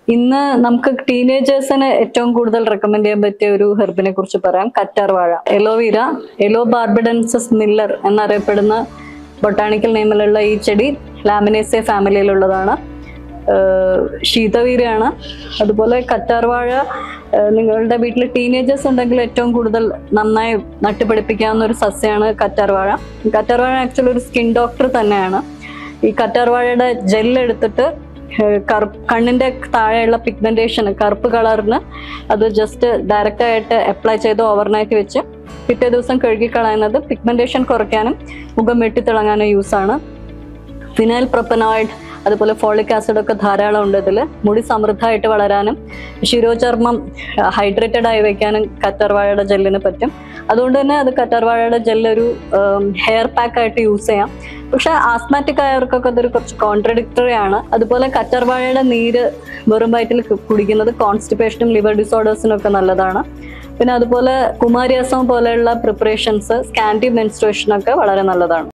ഇന്ന് നമുക്ക് ടീനേജേഴ്സിന് ഏറ്റവും കൂടുതൽ റെക്കമെൻഡ് ചെയ്യാൻ പറ്റിയ ഒരു ഹെർബിനെ കുറിച്ച് പറയാം കറ്റാർ വാഴ എലോവീര എലോ ബാർബിഡൻസസ് മില്ലർ എന്നറിയപ്പെടുന്ന ബൊട്ടാണിക്കൽ നെയിമിലുള്ള ഈ ചെടി ലാമിനേസിയ ഫാമിലിയിലുള്ളതാണ് ഏഹ് ശീതവീരയാണ് അതുപോലെ കറ്റാർവാഴ ഏഹ് നിങ്ങളുടെ വീട്ടിൽ ടീനേജേഴ്സ് ഉണ്ടെങ്കിൽ ഏറ്റവും കൂടുതൽ നന്നായി നട്ടുപിടിപ്പിക്കാവുന്ന ഒരു സസ്യമാണ് കറ്റാർവാഴ കറ്റാർവാഴ ആക്ച്വലി ഒരു സ്കിൻ ഡോക്ടർ തന്നെയാണ് ഈ കറ്റാർവാഴയുടെ ജെൽ എടുത്തിട്ട് ഏഹ് കറുപ്പ് കണ്ണിന്റെ താഴെയുള്ള പിഗ്മെന്റേഷൻ കറുപ്പ് കളറിന് അത് ജസ്റ്റ് ഡയറക്റ്റ് ആയിട്ട് അപ്ലൈ ചെയ്ത് ഓവർനൈറ്റ് വെച്ച് പിറ്റേ ദിവസം കഴുകി കളയുന്നത് പിഗ്മെന്റേഷൻ കുറയ്ക്കാനും മുഖം വെട്ടിത്തിളങ്ങാനും യൂസ് ആണ് ഫിനൈൽ പ്രൊപ്പനോയിഡ് അതുപോലെ ഫോളിക് ആസിഡ് ഒക്കെ ധാരാളം ഉണ്ട് ഇതിൽ മുടി സമൃദ്ധമായിട്ട് വളരാനും ശിരോചർമ്മം ഹൈഡ്രേറ്റഡ് ആയി വെക്കാനും കറ്റാർവാഴയുടെ ജെല്ലിന് പറ്റും അതുകൊണ്ട് തന്നെ അത് കറ്റാർവാഴയുടെ ജെല്ല് ഒരു ഹെയർ പാക്ക് ആയിട്ട് യൂസ് ചെയ്യാം പക്ഷെ ആസ്മാറ്റിക് ആയവർക്കൊക്കെ അതൊരു കുറച്ച് കോൺട്രഡിക്ടറി ആണ് അതുപോലെ കറ്റാർവാഴയുടെ നീര് വെറും വയറ്റിൽ കു- കുടിക്കുന്നത് കോൺസ്റ്റിപ്പേഷനും ലിവർ ഡിസോർഡേഴ്സിനും ഒക്കെ നല്ലതാണ് പിന്നെ അതുപോലെ കുമാരിയാസം പോലെയുള്ള പ്രിപ്പറേഷൻസ് സ്കാൻഡി മെൻസ്ട്രേഷൻ ഒക്കെ വളരെ നല്ലതാണ്